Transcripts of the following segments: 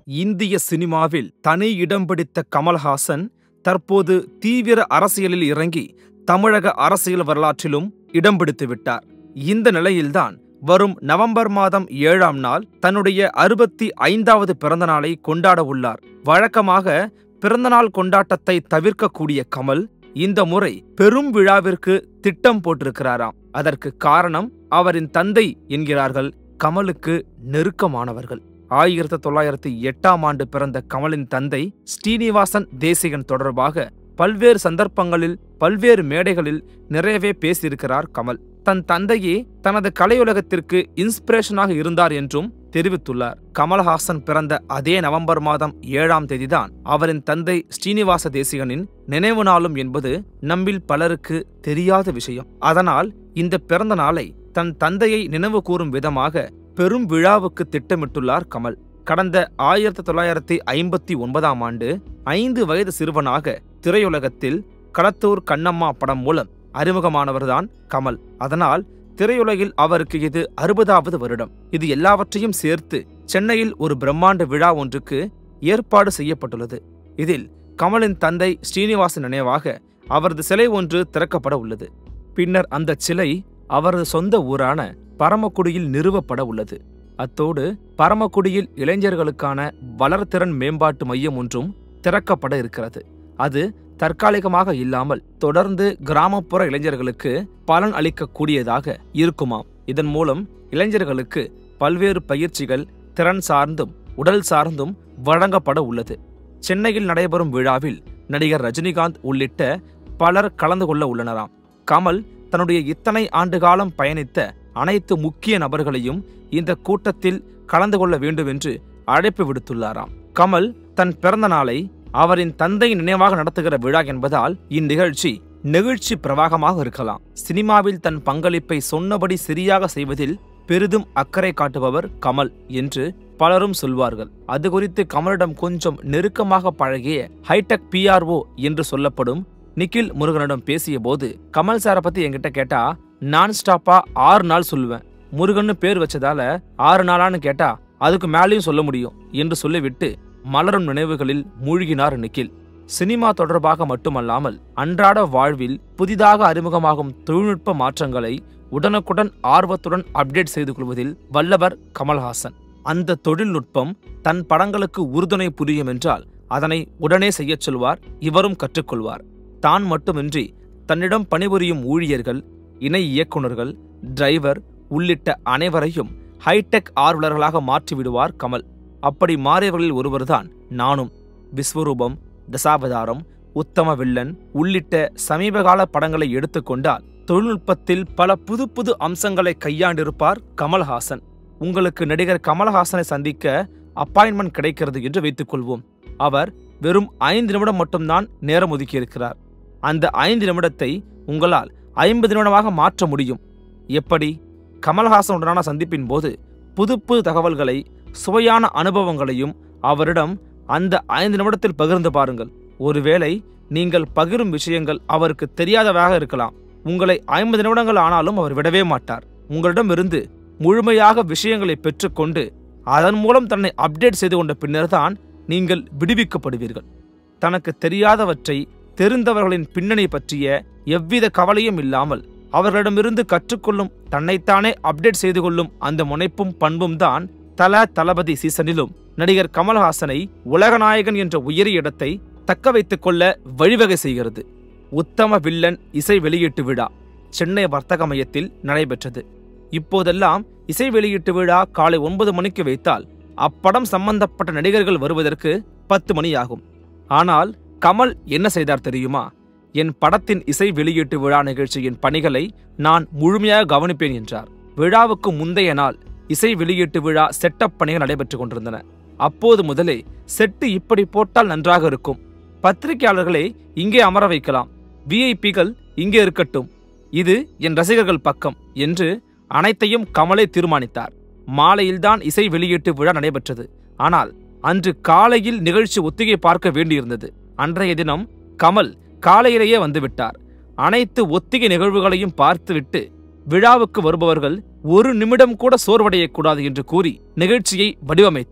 இந்திய சினிமாவில் தனி இடம் பிடித்த கமல்ஹாசன் தற்போது தீவிர அரசியலில் இறங்கி தமிழக அரசியல் வரலாற்றிலும் இடம் பிடித்து விட்டார் இந்த நிலையில்தான் வரும் நவம்பர் மாதம் ஏழாம் நாள் தன்னுடைய அறுபத்தி ஐந்தாவது பிறந்த நாளை கொண்டாட உள்ளார் வழக்கமாக பிறந்தநாள் கொண்டாட்டத்தை தவிர்க்கக்கூடிய கமல் இந்த முறை பெரும் விழாவிற்கு திட்டம் போட்டிருக்கிறாராம் அதற்கு காரணம் அவரின் தந்தை என்கிறார்கள் கமலுக்கு நெருக்கமானவர்கள் ஆயிரத்தி தொள்ளாயிரத்தி எட்டாம் ஆண்டு பிறந்த கமலின் தந்தை ஸ்ரீனிவாசன் தேசிகன் தொடர்பாக பல்வேறு சந்தர்ப்பங்களில் பல்வேறு மேடைகளில் நிறையவே பேசியிருக்கிறார் கமல் தன் தந்தையே தனது கலையுலகத்திற்கு இன்ஸ்பிரேஷனாக இருந்தார் என்றும் தெரிவித்துள்ளார் கமல்ஹாசன் பிறந்த அதே நவம்பர் மாதம் ஏழாம் தேதிதான் அவரின் தந்தை ஸ்ரீனிவாச தேசிகனின் நினைவு நாளும் என்பது நம்மில் பலருக்கு தெரியாத விஷயம் அதனால் இந்த பிறந்த நாளை தன் தந்தையை நினைவு கூறும் விதமாக பெரும் விழாவுக்கு திட்டமிட்டுள்ளார் கமல் கடந்த ஆயிரத்தி தொள்ளாயிரத்தி ஐம்பத்தி ஒன்பதாம் ஆண்டு ஐந்து வயது சிறுவனாக திரையுலகத்தில் களத்தூர் கண்ணம்மா படம் மூலம் அறிமுகமானவர்தான் கமல் அதனால் திரையுலகில் அவருக்கு இது அறுபதாவது வருடம் இது எல்லாவற்றையும் சேர்த்து சென்னையில் ஒரு பிரம்மாண்ட விழா ஒன்றுக்கு ஏற்பாடு செய்யப்பட்டுள்ளது இதில் கமலின் தந்தை ஸ்ரீனிவாசன் நினைவாக அவரது சிலை ஒன்று திறக்கப்பட உள்ளது பின்னர் அந்த சிலை அவரது சொந்த ஊரான பரமக்குடியில் நிறுவப்பட உள்ளது அத்தோடு பரமக்குடியில் இளைஞர்களுக்கான வளர்திறன் மேம்பாட்டு மையம் ஒன்றும் திறக்கப்பட இருக்கிறது அது தற்காலிகமாக இல்லாமல் தொடர்ந்து கிராமப்புற இளைஞர்களுக்கு பலன் அளிக்கக்கூடியதாக இருக்குமாம் இதன் மூலம் இளைஞர்களுக்கு பல்வேறு பயிற்சிகள் திறன் சார்ந்தும் உடல் சார்ந்தும் வழங்கப்பட உள்ளது சென்னையில் நடைபெறும் விழாவில் நடிகர் ரஜினிகாந்த் உள்ளிட்ட பலர் கலந்து கொள்ள உள்ளனராம் கமல் தன்னுடைய இத்தனை ஆண்டு காலம் பயணித்த அனைத்து முக்கிய நபர்களையும் இந்த கூட்டத்தில் கலந்து கொள்ள வேண்டும் என்று அழைப்பு விடுத்துள்ளாராம் கமல் தன் பிறந்த நாளை அவரின் தந்தை நினைவாக நடத்துகிற விழா என்பதால் இந்நிகழ்ச்சி நெகிழ்ச்சி பிரவாகமாக இருக்கலாம் சினிமாவில் தன் பங்களிப்பை சொன்னபடி சரியாக செய்வதில் பெரிதும் அக்கறை காட்டுபவர் கமல் என்று பலரும் சொல்வார்கள் அது குறித்து கமலிடம் கொஞ்சம் நெருக்கமாக பழகிய ஹைடெக் பிஆர்ஓ என்று சொல்லப்படும் நிக்கில் முருகனிடம் பேசிய போது கமல் சாரை பத்தி என்கிட்ட கேட்டா நான் ஸ்டாப்பா ஆறு நாள் சொல்லுவேன் முருகன்னு பேர் வச்சதால ஆறு நாளான்னு கேட்டா அதுக்கு மேலேயும் சொல்ல முடியும் என்று சொல்லிவிட்டு மலரும் நினைவுகளில் மூழ்கினார் நிக்கில் சினிமா தொடர்பாக மட்டுமல்லாமல் அன்றாட வாழ்வில் புதிதாக அறிமுகமாகும் தொழில்நுட்ப மாற்றங்களை உடனுக்குடன் ஆர்வத்துடன் அப்டேட் செய்து கொள்வதில் வல்லவர் கமல்ஹாசன் அந்த தொழில்நுட்பம் தன் படங்களுக்கு உறுதுணை புரியும் என்றால் அதனை உடனே செய்யச் சொல்வார் இவரும் கற்றுக்கொள்வார் தான் மட்டுமின்றி தன்னிடம் பணிபுரியும் ஊழியர்கள் இணை இயக்குநர்கள் டிரைவர் உள்ளிட்ட அனைவரையும் ஹைடெக் ஆர்வலர்களாக மாற்றிவிடுவார் கமல் அப்படி மாறியவர்களில் ஒருவர்தான் நானும் விஸ்வரூபம் தசாவதாரம் உத்தம வில்லன் உள்ளிட்ட சமீபகால படங்களை எடுத்துக்கொண்டால் தொழில்நுட்பத்தில் பல புது புது அம்சங்களை கையாண்டிருப்பார் கமல்ஹாசன் உங்களுக்கு நடிகர் கமல்ஹாசனை சந்திக்க அப்பாயின்மெண்ட் கிடைக்கிறது என்று வைத்துக்கொள்வோம் அவர் வெறும் ஐந்து நிமிடம் மட்டும்தான் நேரம் ஒதுக்கியிருக்கிறார் அந்த ஐந்து நிமிடத்தை உங்களால் ஐம்பது நிமிடமாக மாற்ற முடியும் எப்படி கமல்ஹாசனுடனான சந்திப்பின் போது புது புது தகவல்களை சுவையான அனுபவங்களையும் அவரிடம் அந்த ஐந்து நிமிடத்தில் பகிர்ந்து பாருங்கள் ஒருவேளை நீங்கள் பகிரும் விஷயங்கள் அவருக்கு தெரியாதவாக இருக்கலாம் உங்களை ஐம்பது நிமிடங்கள் ஆனாலும் அவர் விடவே மாட்டார் உங்களிடமிருந்து முழுமையாக விஷயங்களை பெற்றுக்கொண்டு அதன் மூலம் தன்னை அப்டேட் செய்து கொண்ட பின்னர்தான் நீங்கள் விடுவிக்கப்படுவீர்கள் தனக்கு தெரியாதவற்றை தெரிந்தவர்களின் பின்னணி பற்றிய எவ்வித கவலையும் இல்லாமல் அவர்களிடமிருந்து கற்றுக்கொள்ளும் தன்னைத்தானே அப்டேட் செய்து கொள்ளும் அந்த முனைப்பும் பண்பும் தான் தல தளபதி சீசனிலும் நடிகர் கமல்ஹாசனை உலகநாயகன் என்ற உயரிய இடத்தை தக்க வைத்துக் கொள்ள வழிவகை செய்கிறது உத்தம வில்லன் இசை வெளியீட்டு விழா சென்னை வர்த்தக மையத்தில் நடைபெற்றது இப்போதெல்லாம் இசை வெளியீட்டு விழா காலை ஒன்பது மணிக்கு வைத்தால் அப்படம் சம்பந்தப்பட்ட நடிகர்கள் வருவதற்கு பத்து மணி ஆகும் ஆனால் கமல் என்ன செய்தார் தெரியுமா என் படத்தின் இசை வெளியீட்டு விழா நிகழ்ச்சியின் பணிகளை நான் முழுமையாக கவனிப்பேன் என்றார் விழாவுக்கு முந்தைய நாள் இசை வெளியீட்டு விழா செட்டப் பணிகள் நடைபெற்றுக் கொண்டிருந்தன அப்போது முதலே செட்டு இப்படி போட்டால் நன்றாக இருக்கும் பத்திரிகையாளர்களை இங்கே அமர வைக்கலாம் விஐபிகள் இங்கே இருக்கட்டும் இது என் ரசிகர்கள் பக்கம் என்று அனைத்தையும் கமலே தீர்மானித்தார் மாலையில்தான் இசை வெளியீட்டு விழா நடைபெற்றது ஆனால் அன்று காலையில் நிகழ்ச்சி ஒத்திகை பார்க்க வேண்டியிருந்தது அன்றைய தினம் கமல் காலையிலேயே வந்துவிட்டார் அனைத்து ஒத்திகை நிகழ்வுகளையும் பார்த்துவிட்டு விழாவுக்கு வருபவர்கள் ஒரு நிமிடம் கூட சோர்வடையக்கூடாது என்று கூறி நிகழ்ச்சியை வடிவமைத்தார்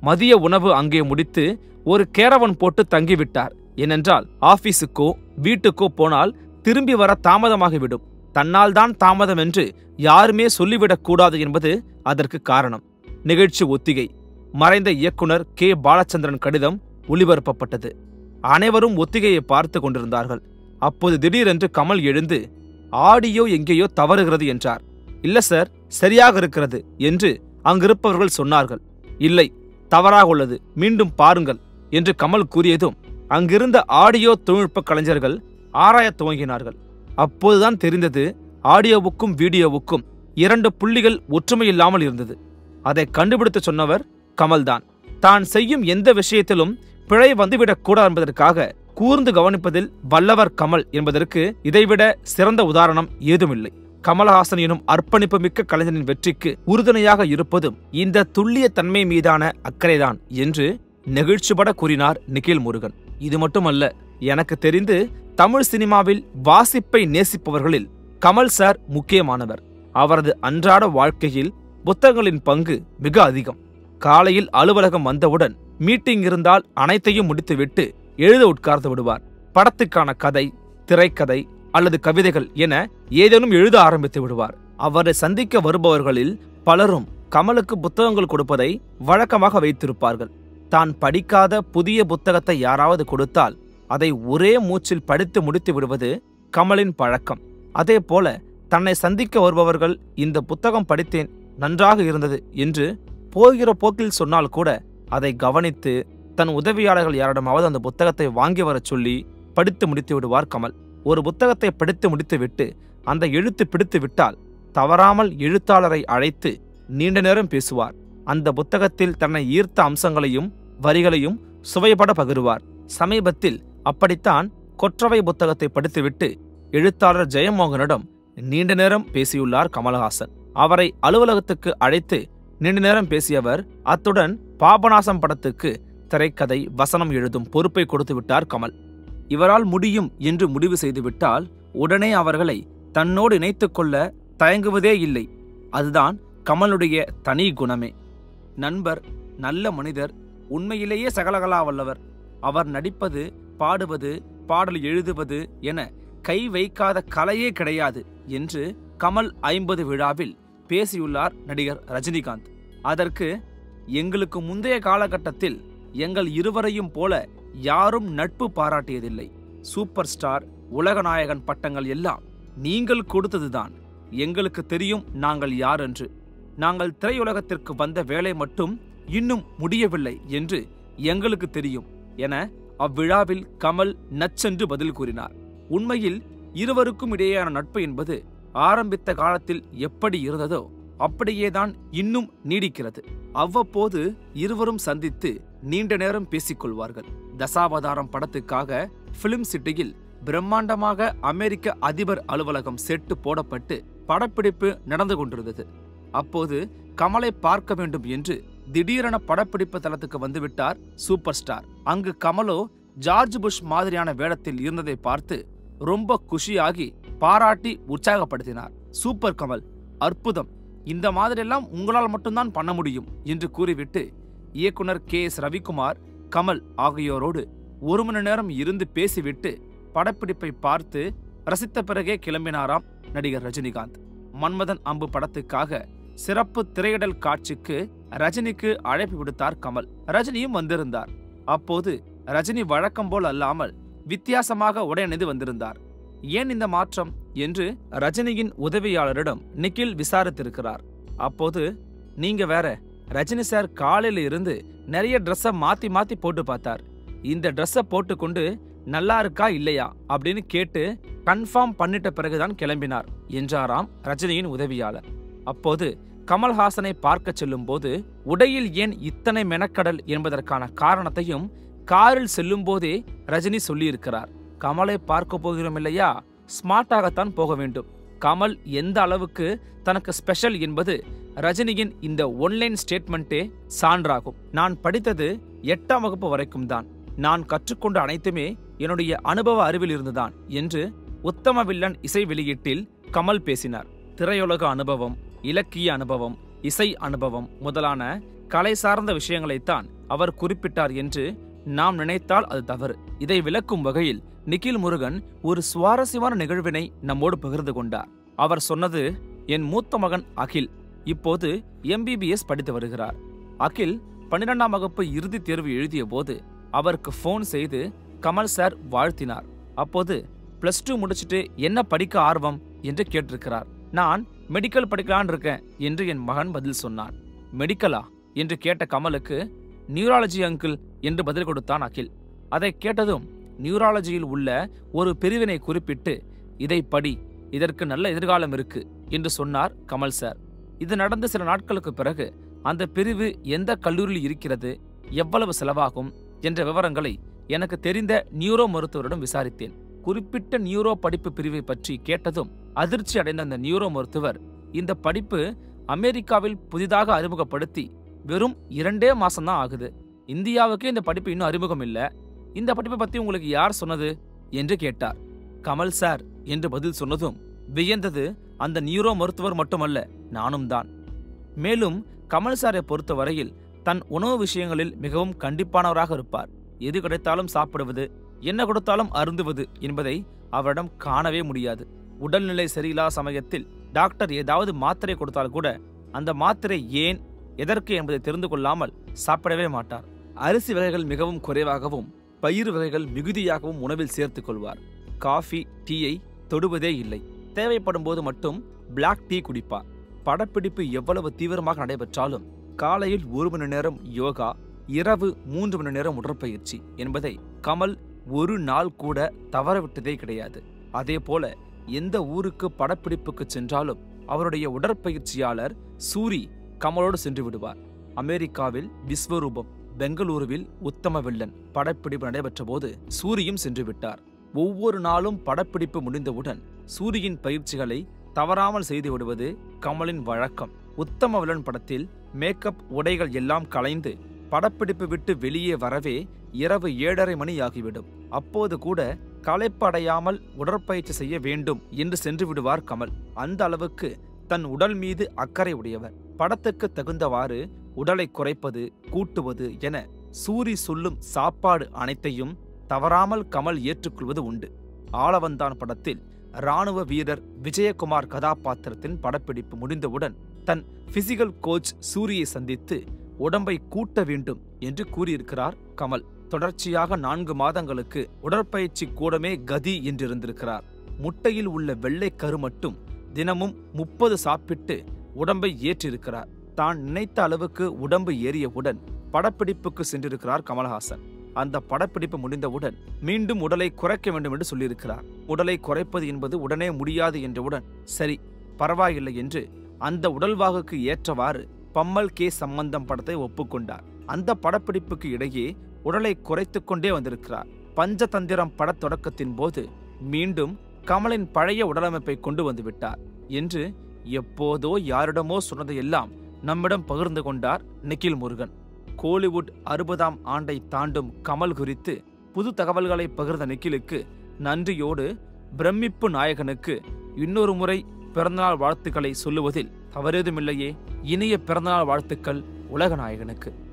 மதிய உணவு அங்கே முடித்து ஒரு கேரவன் போட்டு தங்கிவிட்டார் ஏனென்றால் ஆபீஸுக்கோ வீட்டுக்கோ போனால் திரும்பி வர தாமதமாகிவிடும் தன்னால் தான் தாமதம் என்று யாருமே சொல்லிவிடக் கூடாது என்பது அதற்கு காரணம் நிகழ்ச்சி ஒத்திகை மறைந்த இயக்குனர் கே பாலச்சந்திரன் கடிதம் ஒளிபரப்பப்பட்டது அனைவரும் ஒத்திகையை பார்த்து கொண்டிருந்தார்கள் அப்போது திடீரென்று கமல் எழுந்து ஆடியோ எங்கேயோ தவறுகிறது என்றார் இல்ல சார் சரியாக இருக்கிறது என்று அங்கிருப்பவர்கள் சொன்னார்கள் இல்லை தவறாக உள்ளது மீண்டும் பாருங்கள் என்று கமல் கூறியதும் அங்கிருந்த ஆடியோ தொழில்நுட்ப கலைஞர்கள் ஆராயத் துவங்கினார்கள் அப்போதுதான் தெரிந்தது ஆடியோவுக்கும் வீடியோவுக்கும் இரண்டு புள்ளிகள் ஒற்றுமையில்லாமல் இருந்தது அதை கண்டுபிடித்து சொன்னவர் கமல்தான் தான் செய்யும் எந்த விஷயத்திலும் பிழை வந்துவிடக் கூடாது என்பதற்காக கூர்ந்து கவனிப்பதில் வல்லவர் கமல் என்பதற்கு இதைவிட சிறந்த உதாரணம் ஏதுமில்லை கமலஹாசன் எனும் அர்ப்பணிப்பு மிக்க கலைஞனின் வெற்றிக்கு உறுதுணையாக இருப்பதும் இந்த துல்லிய தன்மை மீதான அக்கறைதான் என்று நெகிழ்ச்சிபட கூறினார் நிகில் முருகன் இது மட்டுமல்ல எனக்கு தெரிந்து தமிழ் சினிமாவில் வாசிப்பை நேசிப்பவர்களில் கமல் சார் முக்கியமானவர் அவரது அன்றாட வாழ்க்கையில் புத்தகங்களின் பங்கு மிக அதிகம் காலையில் அலுவலகம் வந்தவுடன் மீட்டிங் இருந்தால் அனைத்தையும் முடித்துவிட்டு எழுத உட்கார்ந்து விடுவார் படத்துக்கான கதை திரைக்கதை அல்லது கவிதைகள் என ஏதேனும் எழுத ஆரம்பித்து விடுவார் அவரை சந்திக்க வருபவர்களில் பலரும் கமலுக்கு புத்தகங்கள் கொடுப்பதை வழக்கமாக வைத்திருப்பார்கள் தான் படிக்காத புதிய புத்தகத்தை யாராவது கொடுத்தால் அதை ஒரே மூச்சில் படித்து முடித்து விடுவது கமலின் பழக்கம் அதே போல தன்னை சந்திக்க வருபவர்கள் இந்த புத்தகம் படித்தேன் நன்றாக இருந்தது என்று போகிற போக்கில் சொன்னால் கூட அதை கவனித்து தன் உதவியாளர்கள் யாரிடமாவது அந்த புத்தகத்தை வாங்கி வரச் சொல்லி படித்து முடித்து விடுவார் கமல் ஒரு புத்தகத்தை படித்து முடித்துவிட்டு அந்த எழுத்து பிடித்து விட்டால் தவறாமல் எழுத்தாளரை அழைத்து நீண்ட நேரம் பேசுவார் அந்த புத்தகத்தில் தன்னை ஈர்த்த அம்சங்களையும் வரிகளையும் சுவைபட பகிர்வார் சமீபத்தில் அப்படித்தான் கொற்றவை புத்தகத்தை படித்துவிட்டு எழுத்தாளர் ஜெயமோகனிடம் நீண்ட நேரம் பேசியுள்ளார் கமலஹாசன் அவரை அலுவலகத்துக்கு அழைத்து நீண்ட நேரம் பேசியவர் அத்துடன் பாபநாசம் படத்துக்கு திரைக்கதை வசனம் எழுதும் பொறுப்பை கொடுத்து விட்டார் கமல் இவரால் முடியும் என்று முடிவு செய்துவிட்டால் உடனே அவர்களை தன்னோடு இணைத்துக் கொள்ள தயங்குவதே இல்லை அதுதான் கமலுடைய தனி குணமே நண்பர் நல்ல மனிதர் உண்மையிலேயே சகலகலா வல்லவர் அவர் நடிப்பது பாடுவது பாடல் எழுதுவது என கை வைக்காத கலையே கிடையாது என்று கமல் ஐம்பது விழாவில் பேசியுள்ளார் நடிகர் ரஜினிகாந்த் அதற்கு எங்களுக்கு முந்தைய காலகட்டத்தில் எங்கள் இருவரையும் போல யாரும் நட்பு பாராட்டியதில்லை சூப்பர் ஸ்டார் உலகநாயகன் பட்டங்கள் எல்லாம் நீங்கள் கொடுத்ததுதான் எங்களுக்கு தெரியும் நாங்கள் யார் என்று நாங்கள் திரையுலகத்திற்கு வந்த வேலை மட்டும் இன்னும் முடியவில்லை என்று எங்களுக்கு தெரியும் என அவ்விழாவில் கமல் நச்சென்று பதில் கூறினார் உண்மையில் இருவருக்கும் இடையேயான நட்பு என்பது ஆரம்பித்த காலத்தில் எப்படி இருந்ததோ அப்படியேதான் இன்னும் நீடிக்கிறது அவ்வப்போது இருவரும் சந்தித்து நீண்ட நேரம் பேசிக்கொள்வார்கள் தசாவதாரம் படத்துக்காக பிலிம் சிட்டியில் பிரம்மாண்டமாக அமெரிக்க அதிபர் அலுவலகம் செட்டு போடப்பட்டு படப்பிடிப்பு நடந்து கொண்டிருந்தது அப்போது கமலை பார்க்க வேண்டும் என்று திடீரென படப்பிடிப்பு தளத்துக்கு வந்துவிட்டார் சூப்பர் ஸ்டார் அங்கு கமலோ ஜார்ஜ் புஷ் மாதிரியான வேடத்தில் இருந்ததை பார்த்து ரொம்ப குஷியாகி பாராட்டி உற்சாகப்படுத்தினார் சூப்பர் கமல் அற்புதம் இந்த மாதிரியெல்லாம் உங்களால் மட்டும்தான் பண்ண முடியும் என்று கூறிவிட்டு இயக்குனர் கே எஸ் ரவிக்குமார் கமல் ஆகியோரோடு ஒரு மணி நேரம் இருந்து பேசிவிட்டு படப்பிடிப்பை பார்த்து ரசித்த பிறகே கிளம்பினாராம் நடிகர் ரஜினிகாந்த் மன்மதன் அம்பு படத்துக்காக சிறப்பு திரையிடல் காட்சிக்கு ரஜினிக்கு அழைப்பு விடுத்தார் கமல் ரஜினியும் வந்திருந்தார் அப்போது ரஜினி வழக்கம் போல் அல்லாமல் வித்தியாசமாக உடையணிந்து வந்திருந்தார் ஏன் இந்த மாற்றம் என்று ரஜினியின் உதவியாளரிடம் நிக்கில் விசாரித்திருக்கிறார் அப்போது நீங்க வேற ரஜினி சார் காலையில இருந்து நிறைய ட்ரெஸ்ஸை மாத்தி மாத்தி போட்டு பார்த்தார் இந்த ட்ரெஸ்ஸை போட்டுக்கொண்டு நல்லா இருக்கா இல்லையா அப்படின்னு கேட்டு கன்ஃபார்ம் பண்ணிட்ட பிறகுதான் கிளம்பினார் என்றாராம் ரஜினியின் உதவியாளர் அப்போது கமல்ஹாசனை பார்க்கச் செல்லும்போது உடையில் ஏன் இத்தனை மெனக்கடல் என்பதற்கான காரணத்தையும் காரில் செல்லும்போதே ரஜினி சொல்லியிருக்கிறார் கமலை பார்க்க போகிறோம் இல்லையா ஸ்மார்ட்டாகத்தான் போக வேண்டும் கமல் எந்த அளவுக்கு தனக்கு ஸ்பெஷல் என்பது ரஜினியின் இந்த ஒன்லைன் ஸ்டேட்மெண்ட்டே சான்றாகும் நான் படித்தது எட்டாம் வகுப்பு வரைக்கும் தான் நான் கற்றுக்கொண்ட அனைத்துமே என்னுடைய அனுபவ அறிவில் இருந்துதான் என்று உத்தம வில்லன் இசை வெளியீட்டில் கமல் பேசினார் திரையுலக அனுபவம் இலக்கிய அனுபவம் இசை அனுபவம் முதலான கலை சார்ந்த விஷயங்களைத்தான் அவர் குறிப்பிட்டார் என்று நாம் நினைத்தால் அது தவறு இதை விளக்கும் வகையில் நிகில் முருகன் ஒரு சுவாரஸ்யமான நிகழ்வினை நம்மோடு பகிர்ந்து கொண்டார் அவர் சொன்னது என் மூத்த மகன் அகில் இப்போது எம்பிபிஎஸ் படித்து வருகிறார் அகில் பன்னிரெண்டாம் வகுப்பு இறுதித் தேர்வு எழுதிய போது அவருக்கு ஃபோன் செய்து கமல் சார் வாழ்த்தினார் அப்போது பிளஸ் டூ முடிச்சிட்டு என்ன படிக்க ஆர்வம் என்று கேட்டிருக்கிறார் நான் மெடிக்கல் படிக்கலான் இருக்கேன் என்று என் மகன் பதில் சொன்னான் மெடிக்கலா என்று கேட்ட கமலுக்கு நியூராலஜி அங்கிள் என்று பதில் கொடுத்தான் அகில் அதை கேட்டதும் நியூராலஜியில் உள்ள ஒரு பிரிவினை குறிப்பிட்டு இதை படி இதற்கு நல்ல எதிர்காலம் இருக்கு என்று சொன்னார் கமல் சார் இது நடந்த சில நாட்களுக்கு பிறகு அந்த பிரிவு எந்த கல்லூரியில் இருக்கிறது எவ்வளவு செலவாகும் என்ற விவரங்களை எனக்கு தெரிந்த நியூரோ மருத்துவரிடம் விசாரித்தேன் குறிப்பிட்ட நியூரோ படிப்பு பிரிவை பற்றி கேட்டதும் அதிர்ச்சி அடைந்த அந்த நியூரோ மருத்துவர் இந்த படிப்பு அமெரிக்காவில் புதிதாக அறிமுகப்படுத்தி வெறும் இரண்டே மாசம்தான் ஆகுது இந்தியாவுக்கு இந்த படிப்பு இன்னும் அறிமுகம் இல்ல இந்த படிப்பை பத்தி உங்களுக்கு யார் சொன்னது என்று கேட்டார் கமல் சார் என்று பதில் சொன்னதும் வியந்தது அந்த நியூரோ மருத்துவர் மட்டுமல்ல நானும் தான் மேலும் கமல் சாரை பொறுத்தவரையில் தன் உணவு விஷயங்களில் மிகவும் கண்டிப்பானவராக இருப்பார் எது கிடைத்தாலும் சாப்பிடுவது என்ன கொடுத்தாலும் அருந்துவது என்பதை அவரிடம் காணவே முடியாது உடல்நிலை சரியில்லாத சமயத்தில் டாக்டர் ஏதாவது மாத்திரை கொடுத்தால் கூட அந்த மாத்திரை ஏன் எதற்கு என்பதை தெரிந்து கொள்ளாமல் சாப்பிடவே மாட்டார் அரிசி வகைகள் மிகவும் குறைவாகவும் பயிர் வகைகள் மிகுதியாகவும் உணவில் சேர்த்துக் கொள்வார் காஃபி டீயை தொடுவதே இல்லை தேவைப்படும் போது மட்டும் பிளாக் டீ குடிப்பார் படப்பிடிப்பு எவ்வளவு தீவிரமாக நடைபெற்றாலும் காலையில் ஒரு மணி நேரம் யோகா இரவு மூன்று மணி நேரம் உடற்பயிற்சி என்பதை கமல் ஒரு நாள் கூட தவறவிட்டதே கிடையாது அதே போல எந்த ஊருக்கு படப்பிடிப்புக்கு சென்றாலும் அவருடைய உடற்பயிற்சியாளர் சூரி கமலோடு சென்று விடுவார் அமெரிக்காவில் விஸ்வரூபம் பெங்களூருவில் உத்தம வில்லன் படப்பிடிப்பு நடைபெற்ற போது சூரியும் சென்று விட்டார் ஒவ்வொரு நாளும் படப்பிடிப்பு முடிந்தவுடன் சூரியின் பயிற்சிகளை தவறாமல் செய்து விடுவது கமலின் வழக்கம் உத்தம வில்லன் படத்தில் மேக்கப் உடைகள் எல்லாம் கலைந்து படப்பிடிப்பு விட்டு வெளியே வரவே இரவு ஏழரை மணி ஆகிவிடும் அப்போது கூட களைப்படையாமல் உடற்பயிற்சி செய்ய வேண்டும் என்று சென்று விடுவார் கமல் அந்த அளவுக்கு தன் உடல் மீது அக்கறை உடையவர் படத்துக்கு தகுந்தவாறு உடலை குறைப்பது கூட்டுவது என சூரி சொல்லும் சாப்பாடு அனைத்தையும் தவறாமல் கமல் ஏற்றுக்கொள்வது உண்டு ஆளவந்தான் படத்தில் ராணுவ வீரர் விஜயகுமார் கதாபாத்திரத்தின் படப்பிடிப்பு முடிந்தவுடன் தன் பிசிக்கல் கோச் சூரியை சந்தித்து உடம்பை கூட்ட வேண்டும் என்று கூறியிருக்கிறார் கமல் தொடர்ச்சியாக நான்கு மாதங்களுக்கு உடற்பயிற்சி கூடமே கதி என்றிருந்திருக்கிறார் முட்டையில் உள்ள வெள்ளை கரு மட்டும் தினமும் முப்பது சாப்பிட்டு உடம்பை ஏற்றிருக்கிறார் தான் நினைத்த அளவுக்கு உடம்பு ஏறியவுடன் படப்பிடிப்புக்கு சென்றிருக்கிறார் கமல்ஹாசன் அந்த படப்பிடிப்பு முடிந்தவுடன் மீண்டும் உடலை குறைக்க வேண்டும் என்று சொல்லியிருக்கிறார் உடலை குறைப்பது என்பது உடனே முடியாது என்றவுடன் சரி பரவாயில்லை என்று அந்த உடல்வாகுக்கு ஏற்றவாறு பம்மல் கே சம்பந்தம் படத்தை ஒப்புக்கொண்டார் அந்த படப்பிடிப்புக்கு இடையே உடலை குறைத்துக் கொண்டே வந்திருக்கிறார் பஞ்சதந்திரம் பட தொடக்கத்தின் போது மீண்டும் கமலின் பழைய உடலமைப்பை கொண்டு வந்து விட்டார் என்று எப்போதோ யாரிடமோ சொன்னதையெல்லாம் நம்மிடம் பகிர்ந்து கொண்டார் நிக்கில் முருகன் கோலிவுட் அறுபதாம் ஆண்டை தாண்டும் கமல் குறித்து புது தகவல்களை பகிர்ந்த நிக்கிலுக்கு நன்றியோடு பிரமிப்பு நாயகனுக்கு இன்னொரு முறை பிறந்தநாள் வாழ்த்துக்களை சொல்லுவதில் தவறேதுமில்லையே இனிய பிறந்தநாள் வாழ்த்துக்கள் உலக நாயகனுக்கு